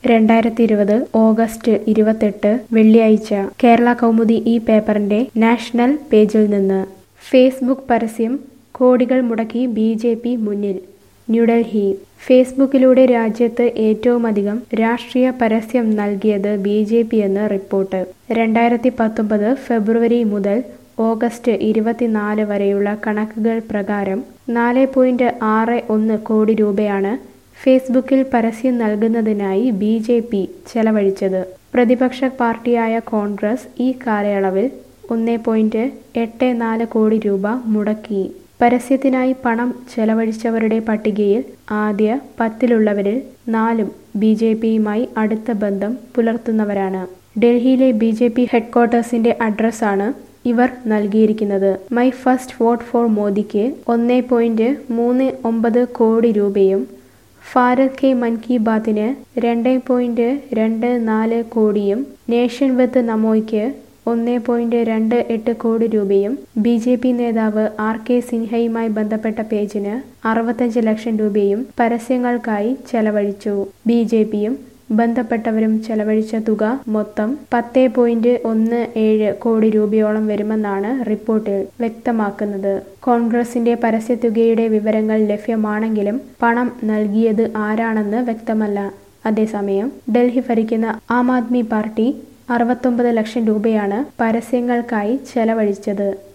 രണ്ടായിരത്തി ഇരുപത് ഓഗസ്റ്റ് ഇരുപത്തെട്ട് വെള്ളിയാഴ്ച കേരള കൗമുദി ഈ പേപ്പറിന്റെ നാഷണൽ പേജിൽ നിന്ന് ഫേസ്ബുക്ക് പരസ്യം കോടികൾ മുടക്കി ബി ജെ പി മുന്നിൽ ന്യൂഡൽഹി ഫേസ്ബുക്കിലൂടെ രാജ്യത്ത് ഏറ്റവുമധികം രാഷ്ട്രീയ പരസ്യം നൽകിയത് ബി ജെ പി എന്ന് റിപ്പോർട്ട് രണ്ടായിരത്തി പത്തൊമ്പത് ഫെബ്രുവരി മുതൽ ഓഗസ്റ്റ് ഇരുപത്തിനാല് വരെയുള്ള കണക്കുകൾ പ്രകാരം നാല് പോയിന്റ് ആറ് ഒന്ന് കോടി രൂപയാണ് ഫേസ്ബുക്കിൽ പരസ്യം നൽകുന്നതിനായി ബി ജെ പി ചെലവഴിച്ചത് പ്രതിപക്ഷ പാർട്ടിയായ കോൺഗ്രസ് ഈ കാലയളവിൽ ഒന്ന് പോയിന്റ് എട്ട് നാല് കോടി രൂപ മുടക്കി പരസ്യത്തിനായി പണം ചെലവഴിച്ചവരുടെ പട്ടികയിൽ ആദ്യ പത്തിലുള്ളവരിൽ നാലും ബി ജെ പിയുമായി അടുത്ത ബന്ധം പുലർത്തുന്നവരാണ് ഡൽഹിയിലെ ബി ജെ പി ഹെഡ്ക്വാർട്ടേഴ്സിന്റെ അഡ്രസ്സാണ് ഇവർ നൽകിയിരിക്കുന്നത് മൈ ഫസ്റ്റ് വോട്ട് ഫോർ മോദിക്ക് ഒന്ന് പോയിന്റ് മൂന്ന് ഒമ്പത് കോടി രൂപയും ഭാരത് കെ മൻ കി ബാത്തിന് രണ്ട് പോയിന്റ് രണ്ട് നാല് കോടിയും നേഷൻ വിത്ത് നമോയ്ക്ക് ഒന്ന് പോയിന്റ് രണ്ട് എട്ട് കോടി രൂപയും ബി ജെ പി നേതാവ് ആർ കെ സിൻഹയുമായി ബന്ധപ്പെട്ട പേജിന് അറുപത്തഞ്ച് ലക്ഷം രൂപയും പരസ്യങ്ങൾക്കായി ചെലവഴിച്ചു ബി ജെ പിയും ബന്ധപ്പെട്ടവരും ചെലവഴിച്ച തുക മൊത്തം പത്ത് പോയിന്റ് ഒന്ന് ഏഴ് കോടി രൂപയോളം വരുമെന്നാണ് റിപ്പോർട്ടിൽ വ്യക്തമാക്കുന്നത് കോൺഗ്രസിന്റെ പരസ്യത്തുകയുടെ വിവരങ്ങൾ ലഭ്യമാണെങ്കിലും പണം നൽകിയത് ആരാണെന്ന് വ്യക്തമല്ല അതേസമയം ഡൽഹി ഭരിക്കുന്ന ആം ആദ്മി പാർട്ടി അറുപത്തൊമ്പത് ലക്ഷം രൂപയാണ് പരസ്യങ്ങൾക്കായി ചെലവഴിച്ചത്